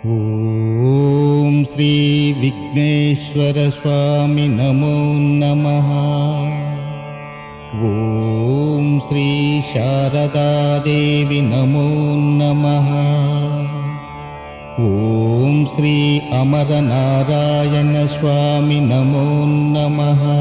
ఓం శ్రీ విఘ్నేశ్వర స్వామి నమో నమ ఓం శ్రీ శారదాదేవి నమో నమ ఓం శ్రీ అమరనారాయణ స్వామి నమో నమ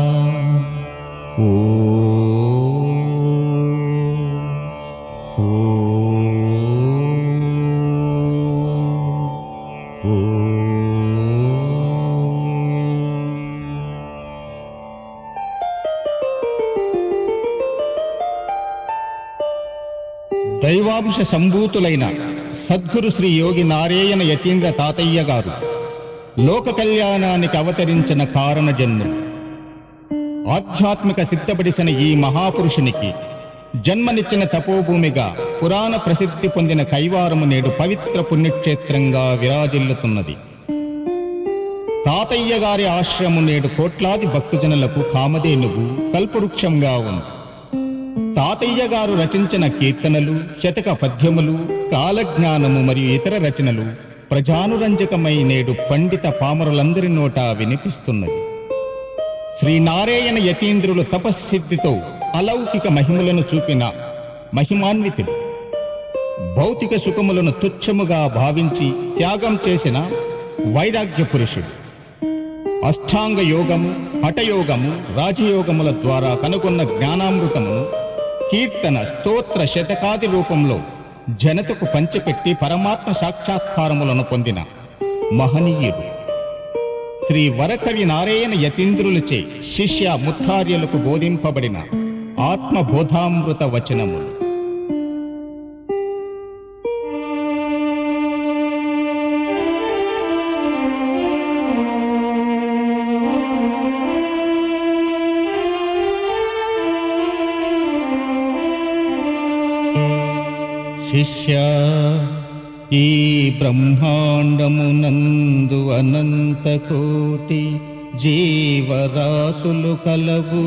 దైవాంశ సంభూతులైన సద్గురు శ్రీ యోగి నారాయణ యతీంద్ర తాతయ్య గారు లోక కళ్యాణానికి అవతరించిన కారణ జన్ములు ఆధ్యాత్మిక సిద్ధపడిసిన ఈ మహాపురుషునికి జన్మనిచ్చిన తపోభూమిగా పురాణ ప్రసిద్ధి పొందిన కైవారము నేడు పవిత్ర పుణ్యక్షేత్రంగా విరాజిల్లుతున్నది తాతయ్య గారి ఆశ్రమం నేడు కోట్లాది భక్తజనులకు కామధేనువు కల్పవృక్షంగా ఉంది తాతయ్య గారు రచించిన కీర్తనలు శతక పద్యములు కాలజ్ఞానము మరియు ఇతర రచనలు ప్రజానురంజకమై నేడు పండిత పామరులందరి నోట వినిపిస్తున్నది శ్రీనారాయణ యతీంద్రులు తపస్సిద్ధితో అలౌకిక మహిమలను చూపిన మహిమాన్వితుడు భౌతిక సుఖములను తుచ్చముగా భావించి త్యాగం చేసిన వైరాగ్య పురుషుడు అష్టాంగ యోగము హఠయోగము రాజయోగముల ద్వారా కనుగొన్న జ్ఞానామృతమును కీర్తన స్తోత్ర శతకాది రూపంలో జనతకు పంచిపెట్టి పరమాత్మ సాక్షాత్కారములను పొందిన మహనీయుడు శ్రీ వరకవి నారాయణ యతీంద్రులచే శిష్య ముత్తార్యులకు బోధింపబడిన ఆత్మబోధామృత వచనములు శిష్య ఈ బ్రహ్మాండమునందు అనంత కోటి జీవరాశులు కలవు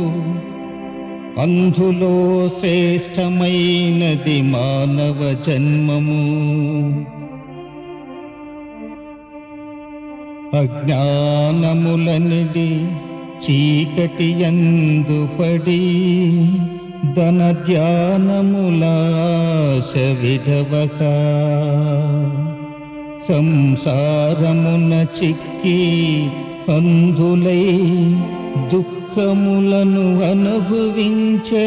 అందులో శ్రేష్టమైనది మానవ జన్మము అజ్ఞానములనిది చీకటి యందు పడి ధన ధ్యానములాశ విధవక సంసారమున చిక్కి అంధులై దుఃఖములను అనుభవించే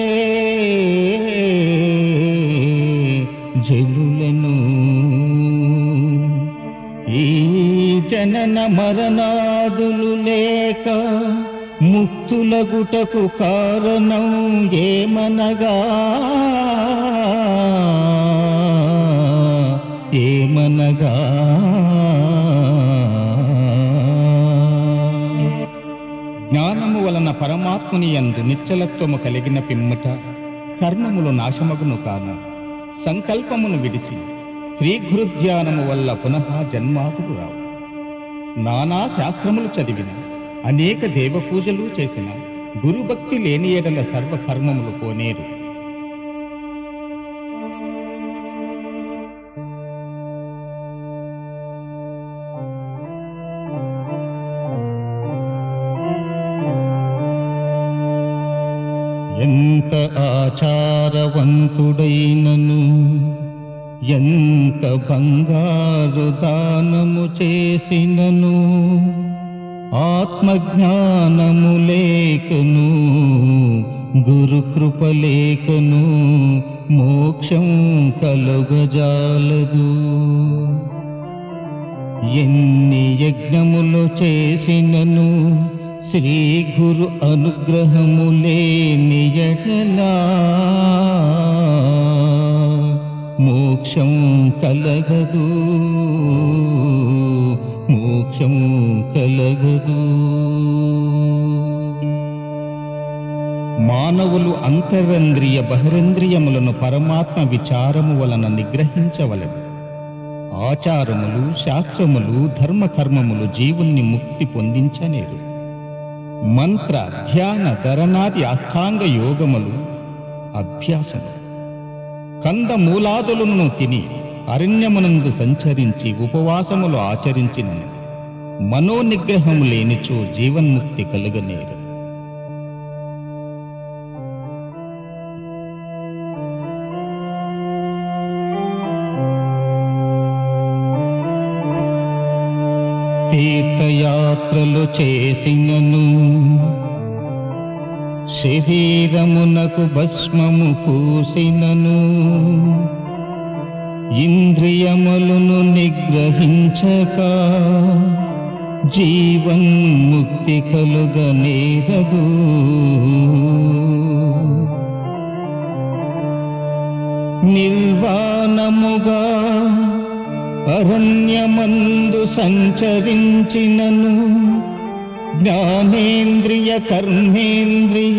జనులను ఈ జనన మరణాదులు లేక ముక్తులగుటకు కారణం ఏమనగా ఏమనగా జ్ఞానము వలన పరమాత్ముని యందు నిశ్చలత్వము కలిగిన పిమ్మట కర్మములు నాశమగును కాన సంకల్పమును విడిచి శ్రీగురుధ్యానము వల్ల పునః జన్మాదులు రావు నానా శాస్త్రములు చదివిన అనేక దేవ పూజలు చేసిన గురుభక్తి లేని ఎడల సర్వకర్మములు పోనేరు ఎంత ఆచారవంతుడైనను ఎంత బంగారు దానము చేసినను ఆత్మజ్ఞానము లేకను గురు కృప లేకను మోక్షం కలుగజాలదు ఎన్ని యజ్ఞములు చేసినను శ్రీ గురు అనుగ్రహము లేని ఎడలా మోక్షం కలగదు మోక్షం కలగదు మానవులు అంతరంద్రియ బహిరంద్రియములను పరమాత్మ విచారము వలన నిగ్రహించవలెను ఆచారములు శాస్త్రములు ధర్మకర్మములు జీవుణ్ణి ముక్తి పొందించనేరు మంత్ర ధ్యాన ధరణాది అష్టాంగ యోగములు అభ్యాసము కంద మూలాదులను తిని అరణ్యమునందు సంచరించి ఉపవాసములు ఆచరించినను మనోనిగ్రహము లేనిచో జీవన్ముక్తి కలుగనేరు తీర్థయాత్రలు చేసినను శరీరమునకు భస్మము పూసినను ఇంద్రియములను నిగ్రహించక జీవన్ముక్తి కలుగనేరదు నిర్వాణముగా అరణ్యమందు సంచరించినను జ్ఞానేంద్రియ కర్మేంద్రియ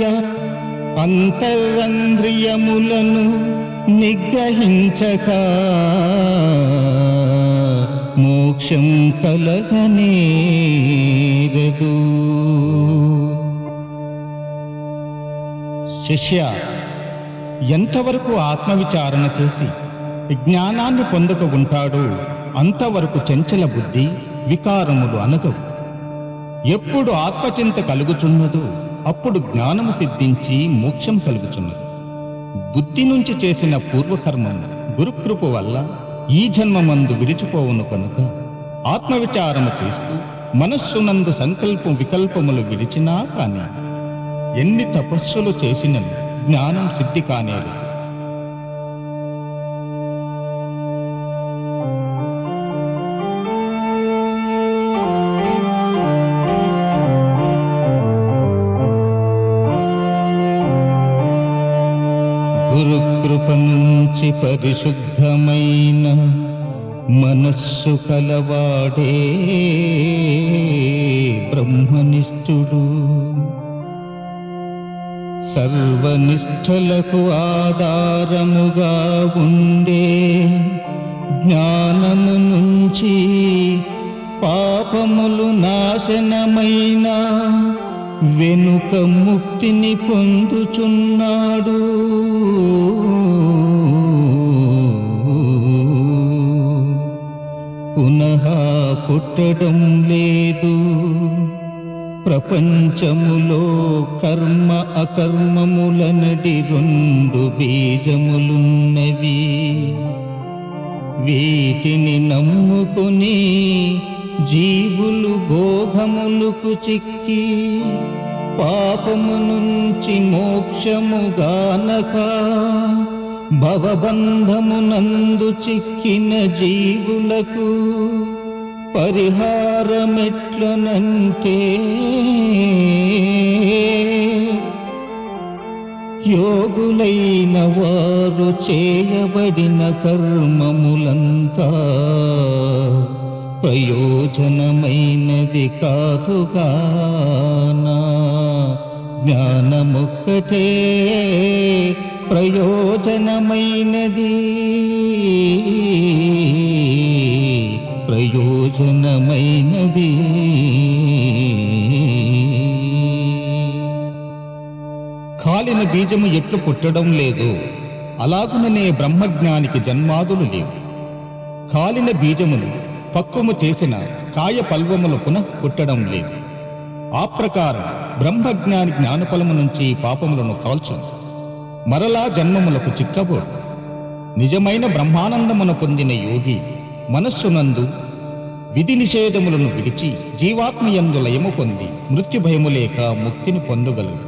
అంతరంద్రియములను నిగ్రహించక మోక్షం కలగనేరదు శిష్య ఎంతవరకు ఆత్మవిచారణ చేసి జ్ఞానాన్ని పొందక ఉంటాడో అంతవరకు చంచల బుద్ధి వికారములు అనగవు ఎప్పుడు ఆత్మచింత కలుగుచున్నదో అప్పుడు జ్ఞానము సిద్ధించి మోక్షం కలుగుచున్నది బుద్ధి నుంచి చేసిన పూర్వకర్మము గురుకృప వల్ల ఈ జన్మమందు విడిచిపోవును కనుక ఆత్మవిచారము చేస్తూ మనస్సునందు సంకల్పం వికల్పములు విడిచినా కాని ఎన్ని తపస్సులు చేసినను జ్ఞానం సిద్ధి కానేరు గురుకృప నుంచి పరిశుద్ధమైన మనస్సు కలవాడే బ్రహ్మనిష్ఠుడు సర్వనిష్టలకు ఆధారముగా ఉండే జ్ఞానము నుంచి పాపములు నాశనమైన వెనుక ముక్తిని పొందుచున్నాడు పునః పుట్టడం లేదు ప్రపంచములో కర్మ అకర్మములనడి రెండు బీజములున్నవి వీటిని నమ్ముకుని జీవులు భోగములకు చిక్కి పాపము నుంచి మోక్షముగానక భవబంధమునందు చిక్కిన జీవులకు పరిహారమెట్లనంటే యోగులైన వారు చేయబడిన కర్మములంతా ప్రయోజనమైనది కాదుగానా జ్ఞానముక్కటే ప్రయోజనమైనది ప్రయోజనమైనది కాలిన బీజము ఎట్లు పుట్టడం లేదు అలాగుననే బ్రహ్మజ్ఞానికి జన్మాదులు లేవు కాలిన బీజములు పక్వము చేసిన కాయ పల్వములు పునః పుట్టడం లేదు ఆ ప్రకారం బ్రహ్మజ్ఞాని జ్ఞానఫలము నుంచి పాపములను కాల్చు మరలా జన్మములకు చిక్కబోడు నిజమైన బ్రహ్మానందమును పొందిన యోగి మనస్సునందు విధి నిషేధములను విడిచి జీవాత్మయందు లయము పొంది మృత్యు భయము లేక ముక్తిని పొందగలడు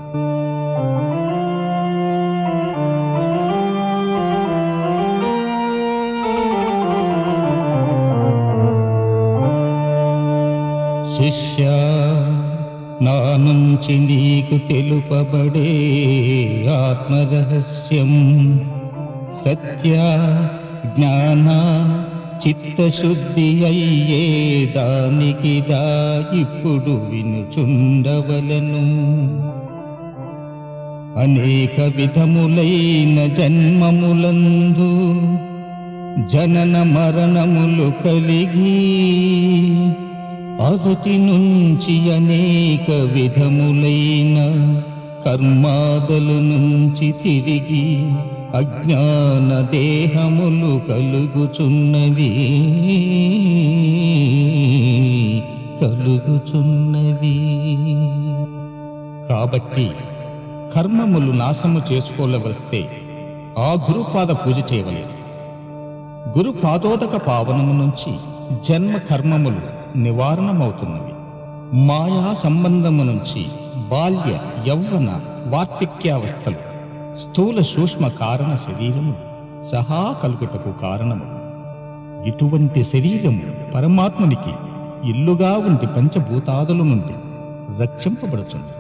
శిష్య నా నుంచి నీకు తెలుపబడే ఆత్మరహస్యం సత్య జ్ఞాన చిత్తశుద్ధి అయ్యే దానికిదా ఇప్పుడు వినుచుండవలను అనేక విధములైన జన్మములందు జనన మరణములు కలిగి అగటి నుంచి అనేక విధములైన కర్మాదల నుంచి తిరిగి అజ్ఞాన దేహములు కలుగుచున్నవి కలుగుచున్నవి కాబట్టి కర్మములు నాశము చేసుకోలవస్తే ఆ గురుపాద పూజ చేయవలేదు గురు పాదోదక పావనము నుంచి జన్మ కర్మములు నివారణమవుతున్నవి మాయా సంబంధము నుంచి బాల్య యౌవన వార్ధక్యావస్థలు స్థూల సూక్ష్మ కారణ శరీరము సహా కలుగుటకు కారణము ఇటువంటి శరీరము పరమాత్మునికి ఇల్లుగా ఉండి పంచభూతాదుల నుండి రక్షింపబడుతుంది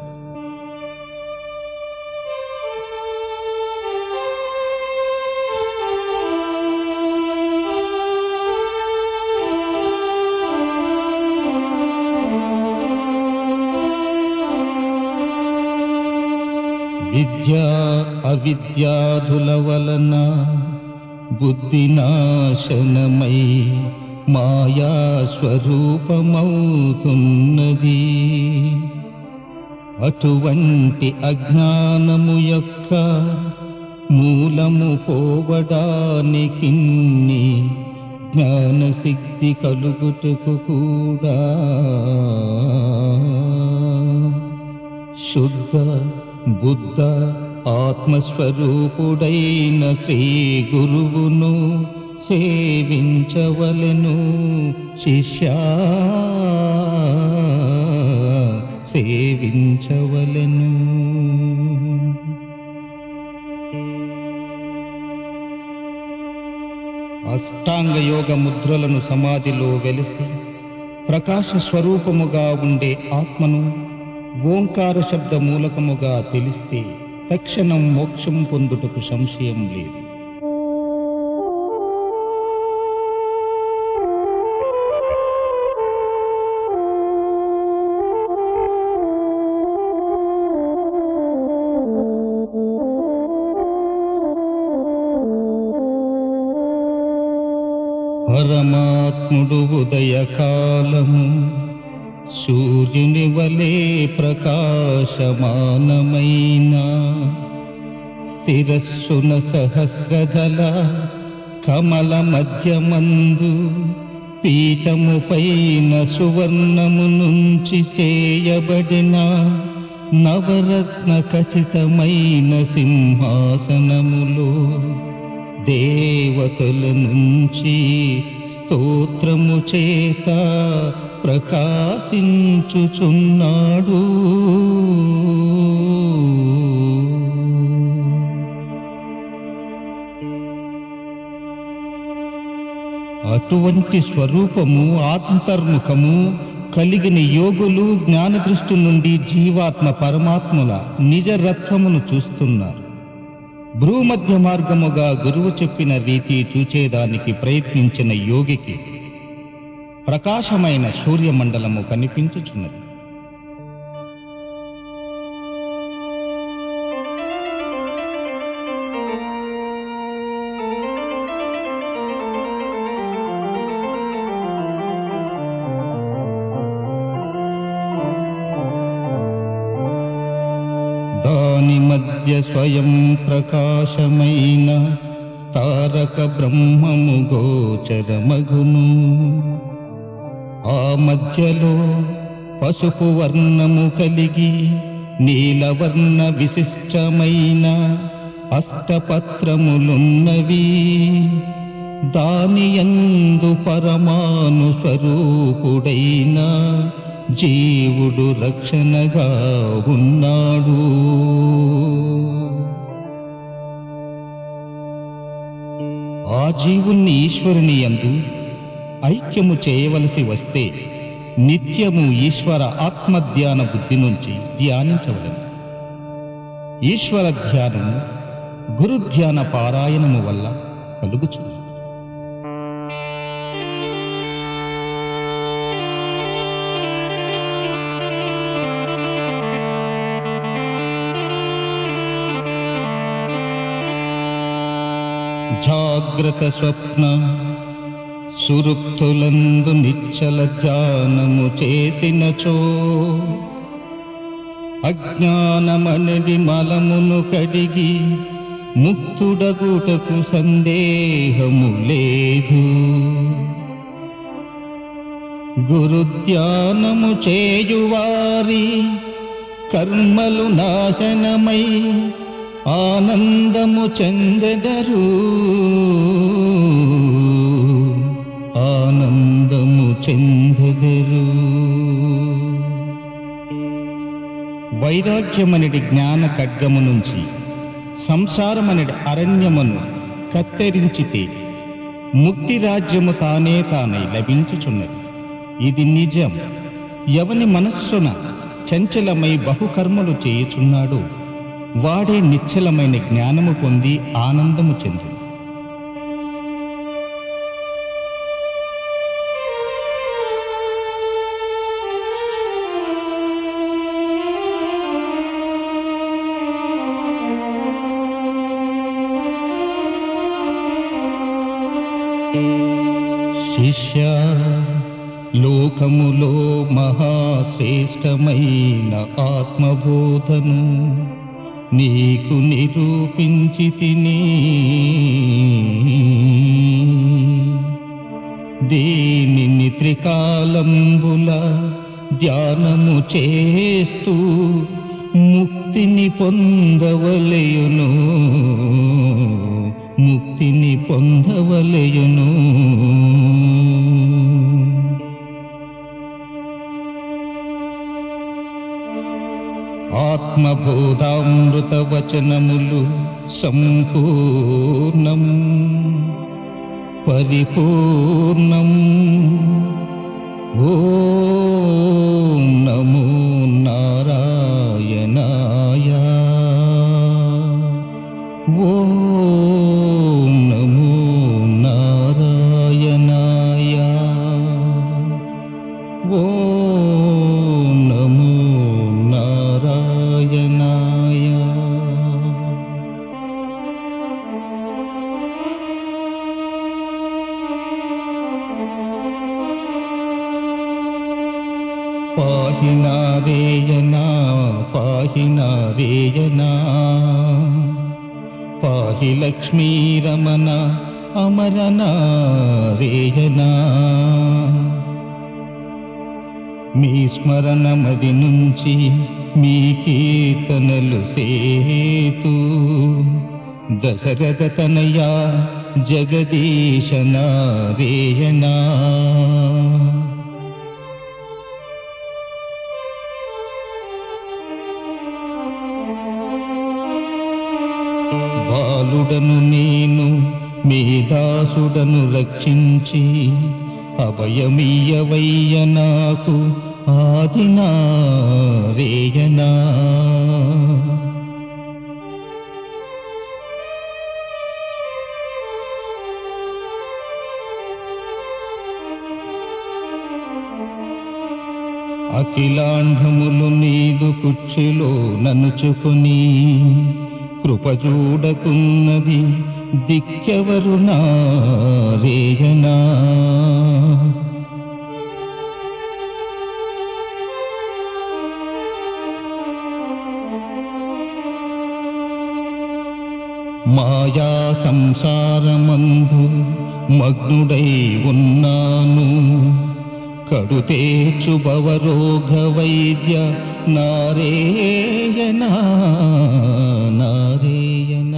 విద్యా అవిద్యాధుల వలన బుద్ధి నాశనమై మాయా స్వరూపమవుతున్నది అటువంటి అజ్ఞానము యొక్క మూలము పోవడానికి జ్ఞానసిద్ధి కలుగుటకు కూడా శుద్ధ బుద్ధ ఆత్మస్వరూపుడైన శ్రీ గురువును సేవించవలెను శిష్యా సేవించవలెను అష్టాంగ యోగ ముద్రలను సమాధిలో వెలిసి ప్రకాశ స్వరూపముగా ఉండే ఆత్మను ఓంకార శబ్ద మూలకముగా తెలిస్తే తక్షణం మోక్షం పొందుటకు సంశయం లేదు పరమాత్ముడు ఉదయకాలము సూర్యుని వలె ప్రకాశమానమైన శిరస్సున సహస్రదల కమల మధ్యమందు పీఠము పైన సువర్ణము నుంచి చేయబడిన నవరత్న ఖచ్చితమైన సింహాసనములో దేవతల నుంచి స్తోత్రము చేత ప్రకాశించుచున్నాడు అటువంటి స్వరూపము ఆత్మకర్ముఖము కలిగిన యోగులు జ్ఞానదృష్టి నుండి జీవాత్మ పరమాత్ముల నిజ రత్వమును చూస్తున్నారు భ్రూమధ్య మార్గముగా గురువు చెప్పిన రీతి చూచేదానికి ప్రయత్నించిన యోగికి ప్రకాశమైన సూర్యమండలము కనిపించుచున్నది దాని మధ్య స్వయం ప్రకాశమైన తారక బ్రహ్మము గోచరమగును ఆ మధ్యలో పసుపు వర్ణము కలిగి నీలవర్ణ విశిష్టమైన అష్టపత్రములున్నవి దాని యందు పరమాను స్వరూపుడైన జీవుడు రక్షణగా ఉన్నాడు ఆ జీవుణ్ణి ఈశ్వరుని యందు ఐక్యము చేయవలసి వస్తే నిత్యము ఈశ్వర ఆత్మధ్యాన బుద్ధి నుంచి ధ్యానించవలను ఈశ్వర ధ్యానము గురు ధ్యాన పారాయణము వల్ల కలుగుచుంది జాగ్రత్త స్వప్న సురుక్తులందు నిచ్చల ధ్యానము చేసినచో అజ్ఞానమనది మలమును కడిగి ముక్తుడగుటకు సందేహము లేదు గురుధ్యానము చేయువారి కర్మలు నాశనమై ఆనందము చెందెదరు ఆనందము చెందెదరు వైరాగ్యమనడి జ్ఞాన ఖడ్గము నుంచి సంసారమనడి అరణ్యమును కత్తెరించితే ముక్తి రాజ్యము తానే తానై లభించుచున్నది ఇది నిజం ఎవని మనస్సున చంచలమై బహుకర్మలు చేయుచున్నాడో వాడే నిశ్చలమైన జ్ఞానము పొంది ఆనందము చెందు శిష్య లోకములో మహాశ్రేష్టమైన ఆత్మబోధను నీకు నిరూపించి తిని దీనిని త్రికాలంబుల ధ్యానము చేస్తూ ముక్తిని పొందవలయును ముక్తిని పొందవలయును ఆత్మబోధామృత వచనములు సంపూర్ణం పరిపూర్ణం ఓం నమో నారాయణాయ ఓం నమో నారాయణాయ ఓం నమో నారాయణాయ పాహి నారేయనా పాహి నారేయనా పాహి లక్ష్మీరమణ అమర నారేయనా మీ స్మరణమది నుంచి మీ కీర్తనలు సేతు దశరథ తనయా జగదీశ నారేయనా బాలుడను నేను మీ దాసుడను రక్షించి అభయమీయవయ్య నాకు ఆదినా రేయనా అఖిలాండములు నీదు కుక్షిలో ననుచుకుని కృప చూడకున్నది దిక్కెవరు నారేయనా మాయా సంసారమందు మగ్నుడై ఉన్నాను కడుతేచు భవరోగ వైద్య నారేయనా నారేయనా